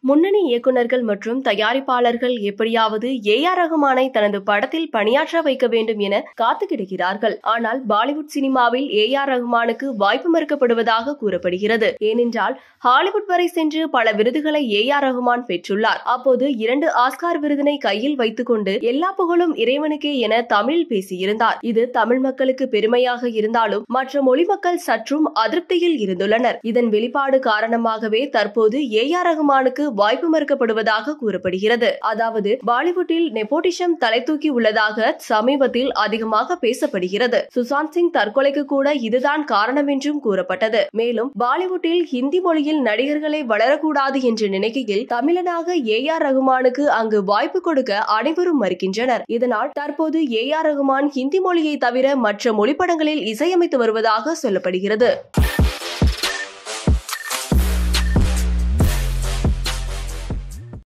முன்னணி இயக்குநர்கள் மற்றும் தயாரிப்பாளர்கள் எப்படியாவது ஏ ஆர் ரகுமானை தனது படத்தில் பணியாற்ற வைக்க வேண்டும் என காத்து கிடக்கிறார்கள் ஆனால் பாலிவுட் சினிமாவில் ஏ ஆர் ரகுமானுக்கு வாய்ப்பு மறுக்கப்படுவதாக கூறப்படுகிறது ஏனென்றால் ஹாலிவுட் வரை சென்று பல விருதுகளை ஏ ஆர் ரகுமான் பெற்றுள்ளார் அப்போது இரண்டு ஆஸ்கார் விருதினை கையில் வைத்துக் கொண்டு எல்லா புகழும் இறைவனுக்கே என தமிழில் பேசியிருந்தார் இது தமிழ் மக்களுக்கு பெருமையாக இருந்தாலும் மற்ற மொழி மக்கள் சற்றும் அதிருப்தியில் இருந்துள்ளனர் இதன் வெளிப்பாடு காரணமாகவே தற்போது ஏ ஆர் ரகுமானுக்கு வாய்ப்பு மறுக்கப்படுவதாக கூறப்படுகிறது அதாவது பாலிவுட்டில் நெப்போட்டிஷம் தலை தூக்கி உள்ளதாக சமீபத்தில் அதிகமாக பேசப்படுகிறது சுசாந்த் சிங் தற்கொலைக்கு கூட இதுதான் காரணம் என்றும் கூறப்பட்டது மேலும் பாலிவுட்டில் ஹிந்தி மொழியில் நடிகர்களை வளரக்கூடாது என்று நினைக்கையில் தமிழனாக ஏ ஆர் ரகுமானுக்கு அங்கு வாய்ப்பு கொடுக்க அனைவரும் மறுக்கின்றனர் இதனால் தற்போது ஏ ஆர் ரகுமான் ஹிந்தி மொழியை தவிர மற்ற மொழிப்படங்களில் இசையமைத்து வருவதாக சொல்லப்படுகிறது